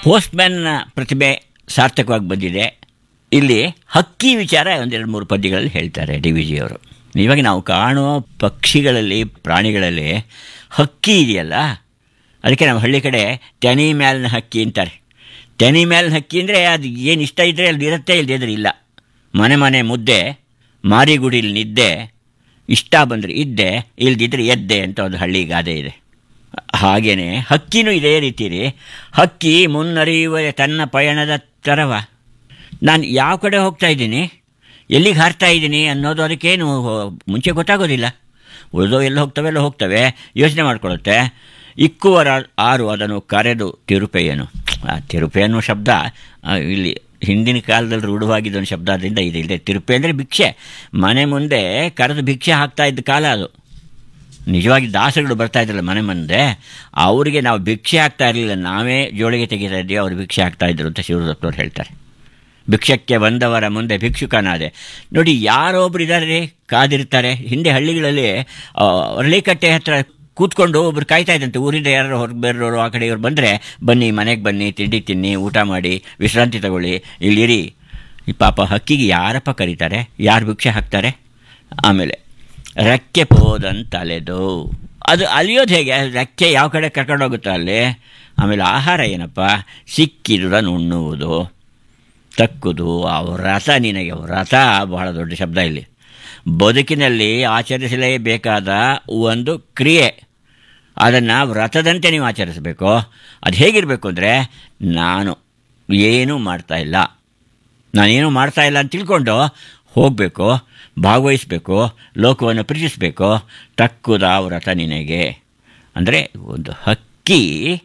ಪೋಸ್ಟ್ಮ್ಯಾನ್ನ ಪ್ರತಿಭೆ ಸಾರ್ಥಕವಾಗಿ ಬಂದಿದೆ ಇಲ್ಲಿ ಹಕ್ಕಿ ವಿಚಾರ ಒಂದೆರಡು ಮೂರು ಪದ್ಯಗಳಲ್ಲಿ ಹೇಳ್ತಾರೆ ಡಿ ವಿ ಜಿಯವರು ಇವಾಗ ನಾವು ಕಾಣುವ ಪಕ್ಷಿಗಳಲ್ಲಿ ಪ್ರಾಣಿಗಳಲ್ಲಿ ಹಕ್ಕಿ ಇದೆಯಲ್ಲ ಅದಕ್ಕೆ ನಮ್ಮ ಹಳ್ಳಿ ಕಡೆ ತೆನಿ ಮ್ಯಾಲಿನ ಹಕ್ಕಿ ಅಂತಾರೆ ತೆನಿ ಮ್ಯಾಲಿನ ಹಕ್ಕಿ ಅಂದರೆ ಅದು ಏನು ಇಷ್ಟ ಇದ್ದರೆ ಅಲ್ಲಿ ಇರುತ್ತೆ ಇಲ್ಲದಿದ್ರೆ ಇಲ್ಲ ಮನೆ ಮನೆ ಮುದ್ದೆ ಮಾರಿಗುಡಿಲಿ ನಿದ್ದೆ ಇಷ್ಟ ಬಂದರೆ ಇದ್ದೆ ಇಲ್ದಿದ್ರೆ ಎದ್ದೆ ಅಂತ ಒಂದು ಹಳ್ಳಿ ಗಾದೆ ಇದೆ ಹಾಗೆಯೇ ಹಕ್ಕಿನೂ ಇದೇ ರೀತಿ ರೀ ಹಕ್ಕಿ ಮುನ್ನರಿಯುವ ತನ್ನ ಪಯಣದ ತರವ ನಾನು ಯಾವ ಕಡೆ ಹೋಗ್ತಾ ಇದ್ದೀನಿ ಎಲ್ಲಿಗೆ ಹಾರ್ತಾ ಇದ್ದೀನಿ ಅನ್ನೋದು ಅದಕ್ಕೇನು ಮುಂಚೆ ಗೊತ್ತಾಗೋದಿಲ್ಲ ಉಳಿದೋ ಎಲ್ಲ ಹೋಗ್ತವೆ ಎಲ್ಲ ಹೋಗ್ತವೆ ಯೋಚನೆ ಮಾಡ್ಕೊಳ್ಳುತ್ತೆ ಇಕ್ಕುವರ ಆರು ಅದನ್ನು ಕರೆದು ತಿರುಪೆಯನು ಆ ತಿರುಪೆ ಅನ್ನೋ ಶಬ್ದ ಆ, ಇಲ್ಲಿ ಹಿಂದಿನ ಕಾಲದಲ್ಲಿ ರೂಢವಾಗಿದ್ದ ಒಂದು ಶಬ್ದ ಅದರಿಂದ ಇದೆ ಇದೆ ತಿರುಪೆ ಅಂದರೆ ಭಿಕ್ಷೆ ಮನೆ ಮುಂದೆ ಕರೆದು ಭಿಕ್ಷೆ ಹಾಕ್ತಾ ಇದ್ದ ಕಾಲ ಅದು ನಿಜವಾಗಿ ದಾಸರುಗಳು ಬರ್ತಾ ಇದ್ರಲ್ಲ ಮನೆ ಮುಂದೆ ಅವರಿಗೆ ನಾವು ಭಿಕ್ಷೆ ಹಾಕ್ತಾ ಇರಲಿಲ್ಲ ನಾವೇ ಜೋಳಿಗೆ ತೆಗಿತಾ ಇದ್ದೀವಿ ಅವರು ಭಿಕ್ಷೆ ಹಾಕ್ತಾ ಇದ್ರು ಅಂತ ಶಿವದತ್ತವ್ರು ಹೇಳ್ತಾರೆ ಭಿಕ್ಷಕ್ಕೆ ಬಂದವರ ಮುಂದೆ ಭಿಕ್ಷುಕನಾದೆ ನೋಡಿ ಯಾರೊಬ್ರು ಇದ್ದಾರೆ ರೀ ಕಾದಿರ್ತಾರೆ ಹಿಂದೆ ಹಳ್ಳಿಗಳಲ್ಲಿ ಆ, ಅರಳಿಕಟ್ಟೆ ಹತ್ರ ಕೂತ್ಕೊಂಡು ಒಬ್ರು ಕಾಯ್ತಾ ಇದ್ದಂತೆ ಊರಿಂದ ಯಾರು ಹೊರಗೆ ಬೇರೆಯವರು ಆ ಕಡೆ ಇವ್ರು ಬಂದರೆ ಬನ್ನಿ ಮನೆಗೆ ಬನ್ನಿ ತಿಂಡಿ ತಿನ್ನಿ ಊಟ ಮಾಡಿ ವಿಶ್ರಾಂತಿ ತಗೊಳ್ಳಿ ಇಲ್ಲಿರಿ ಈ ಪಾಪ ಹಕ್ಕಿಗೆ ಯಾರಪ್ಪ ಕರೀತಾರೆ ಯಾರು ಭಿಕ್ಷೆ ಹಾಕ್ತಾರೆ ಆಮೇಲೆ ರೆಕ್ಕೆ ಪೋದಂತಲೆದು ಅದು ಅಲಿಯೋದು ಹೇಗೆ ರೆಕ್ಕೆ ಯಾವ ಕಡೆ ಕರ್ಕೊಂಡೋಗುತ್ತೋ ಅಲ್ಲಿ ಆಮೇಲೆ ಆಹಾರ ಏನಪ್ಪ ಸಿಕ್ಕಿದುದನ್ನು ಉಣ್ಣುವುದು ತಕ್ಕುದು ಆ ವ್ರತ ನಿನಗೆ ವ್ರತ ಬಹಳ ದೊಡ್ಡ ಶಬ್ದ ಇಲ್ಲಿ ಬದುಕಿನಲ್ಲಿ ಆಚರಿಸಲೇಬೇಕಾದ ಒಂದು ಕ್ರಿಯೆ ಅದನ್ನು ವ್ರತದಂತೆ ನೀವು ಆಚರಿಸಬೇಕು ಅದು ಹೇಗಿರಬೇಕು ಅಂದರೆ ನಾನು ಏನೂ ಮಾಡ್ತಾ ಇಲ್ಲ ನಾನೇನು ಮಾಡ್ತಾ ಇಲ್ಲ ಅಂತ ತಿಳ್ಕೊಂಡು ಹೋಗಬೇಕು ಭಾಗವಹಿಸಬೇಕು ಲೋಕವನ್ನು ಪ್ರೀತಿಸಬೇಕು ತಕ್ಕುದ ವ್ರತ ನಿನಗೆ ಅಂದರೆ ಒಂದು ಹಕ್ಕಿ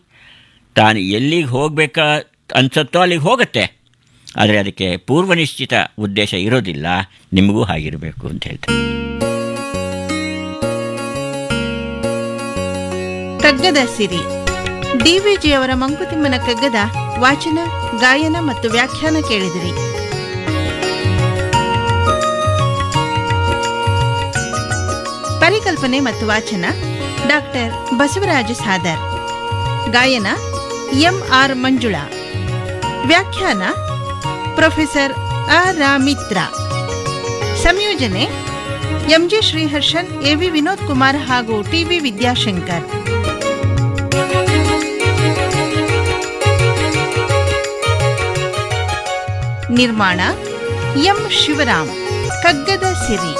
ತಾನು ಎಲ್ಲಿಗೆ ಹೋಗ್ಬೇಕಾ ಅನ್ಸುತ್ತೋ ಅಲ್ಲಿಗೆ ಹೋಗುತ್ತೆ ಆದರೆ ಅದಕ್ಕೆ ಪೂರ್ವನಿಶ್ಚಿತ ಉದ್ದೇಶ ಇರೋದಿಲ್ಲ ನಿಮಗೂ ಹಾಗಿರಬೇಕು ಅಂತ ಹೇಳ್ತಾರೆ ಕಗ್ಗದ ಸಿರಿ ಡಿವಿಜಿಯವರ ಮಂಕುತಿಮ್ಮನ ಕಗ್ಗದ ವಾಚನ ಗಾಯನ ಮತ್ತು ವ್ಯಾಖ್ಯಾನ ಕೇಳಿದಿರಿ ಪರಿಕಲ್ಪನೆ ಮತ್ತು ವಾಚನ ಡಾಕ್ಟರ್ ಬಸವರಾಜ ಸಾದರ್ ಗಾಯನ ಎಂ ಆರ್ ಮಂಜುಳಾ ವ್ಯಾಖ್ಯಾನ ಪ್ರೊಫೆಸರ್ ಅ ರಾಮಿತ್ರ ಸಂಯೋಜನೆ ಎಂಜಿ ಶ್ರೀಹರ್ಷನ್ ಎವಿ ವಿನೋದ್ ಕುಮಾರ್ ಹಾಗೂ ಟಿವಿ ವಿದ್ಯಾಶಂಕರ್ ನಿರ್ಮಾಣ ಎಂ ಶಿವರಾಮ್ ಕಗ್ಗದ ಸಿರಿ